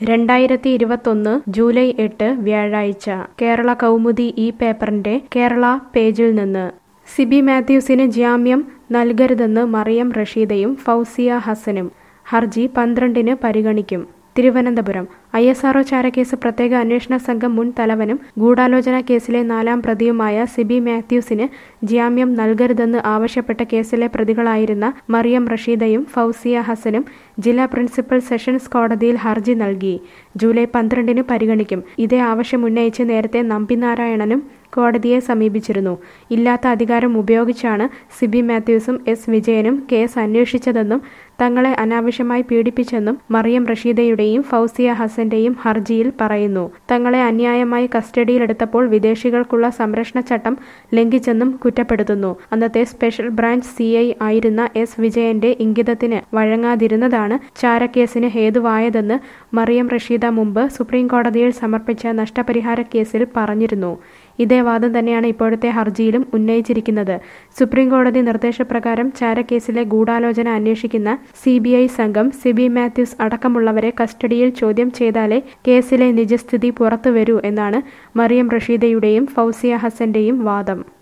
രണ്ടായിരത്തി ഇരുപത്തൊന്ന് ജൂലൈ എട്ട് വ്യാഴാഴ്ച കേരള കൗമുദി ഈ പേപ്പറിന്റെ കേരള പേജിൽ നിന്ന് സിബി മാത്യൂസിന് ജാമ്യം നൽകരുതെന്ന് മറിയം റഷീദയും ഫൗസിയ ഹസനും ഹർജി പന്ത്രണ്ടിന് പരിഗണിക്കും തിരുവനന്തപുരം ഐ എസ് ആർഒ ചാരക്കേസ് പ്രത്യേക അന്വേഷണ സംഘം മുൻ തലവനും ഗൂഢാലോചന കേസിലെ നാലാം പ്രതിയുമായ സിബി മാത്യൂസിന് ജാമ്യം നൽകരുതെന്ന് ആവശ്യപ്പെട്ട കേസിലെ പ്രതികളായിരുന്ന മറിയം റഷീദയും ഫൗസിയ ഹസനും ജില്ലാ പ്രിൻസിപ്പൽ സെഷൻസ് കോടതിയിൽ ഹർജി നൽകി ജൂലൈ പന്ത്രണ്ടിന് പരിഗണിക്കും ഇതേ ആവശ്യമുന്നയിച്ച് നേരത്തെ നമ്പിനാരായണനും കോടതിയെ സമീപിച്ചിരുന്നു ഇല്ലാത്ത അധികാരം ഉപയോഗിച്ചാണ് സിബി മാത്യൂസും എസ് വിജയനും കേസ് അന്വേഷിച്ചതെന്നും തങ്ങളെ അനാവശ്യമായി പീഡിപ്പിച്ചെന്നും മറിയം റഷീദയുടെയും ഫൗസിയ ഹസന്റെയും ഹർജിയിൽ പറയുന്നു തങ്ങളെ അന്യായമായി കസ്റ്റഡിയിലെടുത്തപ്പോൾ വിദേശികൾക്കുള്ള സംരക്ഷണ ചട്ടം ലംഘിച്ചെന്നും കുറ്റപ്പെടുത്തുന്നു അന്നത്തെ സ്പെഷ്യൽ ബ്രാഞ്ച് സി ഐ ആയിരുന്ന എസ് വിജയന്റെ ഇംഗിതത്തിന് വഴങ്ങാതിരുന്നതാണ് ചാരക്കേസിന് ഹേതുവായതെന്ന് മറിയം റഷീദ മുമ്പ് സുപ്രീം കോടതിയിൽ സമർപ്പിച്ച നഷ്ടപരിഹാര കേസിൽ പറഞ്ഞിരുന്നു ഇതേ വാദം തന്നെയാണ് ഇപ്പോഴത്തെ ഹർജിയിലും ഉന്നയിച്ചിരിക്കുന്നത് സുപ്രീം കോടതി നിർദ്ദേശപ്രകാരം ചാരക്കേസിലെ ഗൂഢാലോചന അന്വേഷിക്കുന്ന സി ബി ഐ സംഘം സിബി മാത്യൂസ് അടക്കമുള്ളവരെ കസ്റ്റഡിയിൽ ചോദ്യം ചെയ്താലേ കേസിലെ നിജസ്ഥിതി പുറത്തുവരൂ എന്നാണ് മറിയം റഷീദയുടെയും ഫൗസിയ ഹസന്റെയും വാദം